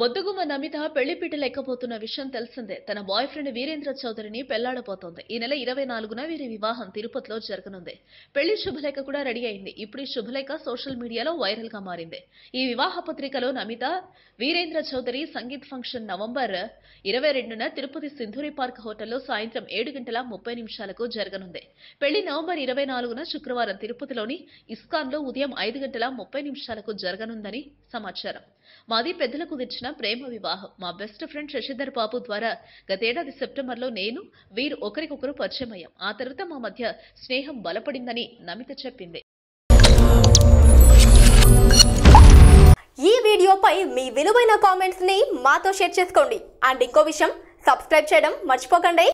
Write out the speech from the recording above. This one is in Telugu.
బొద్దుగుమ్మ నమిత పెళ్లిపీట లేకపోతున్న విషయం తెలిసిందే తన బాయ్ ఫ్రెండ్ వీరేంద్ర చౌదరిని పెళ్లాడబోతోంది ఈ నెల ఇరవై నాలుగున వీరి వివాహం తిరుపతిలో జరగనుంది పెళ్లి శుభలేఖ కూడా రెడీ అయింది ఇప్పుడు ఈ శుభలేఖ సోషల్ మీడియాలో వైరల్ గా మారింది ఈ వివాహ పత్రికలో నమిత వీరేంద్ర చౌదరి సంగీత్ ఫంక్షన్ నవంబర్ ఇరవై రెండున తిరుపతి సింధూరి పార్క్ హోటల్లో సాయంత్రం ఏడు గంటల ముప్పై నిమిషాలకు జరగనుంది పెళ్లి నవంబర్ ఇరవై నాలుగున శుక్రవారం తిరుపతిలోని ఇస్కాన్లో ఉదయం ఐదు గంటల ముప్పై నిమిషాలకు జరగనుందని సమాచారం మాది పెద్దలకు కుదిర్చిన ప్రేమ వివాహం మా బెస్ట్ ఫ్రెండ్ శశిధర్ బాబు ద్వారా గతేడాది సెప్టెంబర్లో నేను వీరు ఒకరికొకరు పరిచయం అయ్యాం ఆ తర్వాత మా మధ్య స్నేహం బలపడిందని నమిత చెప్పింది ఈ వీడియోపై మీ విలువైన కామెంట్స్ ని మాతో షేర్ చేసుకోండి అండ్ ఇంకో విషయం సబ్స్క్రైబ్ చేయడం మర్చిపోకండి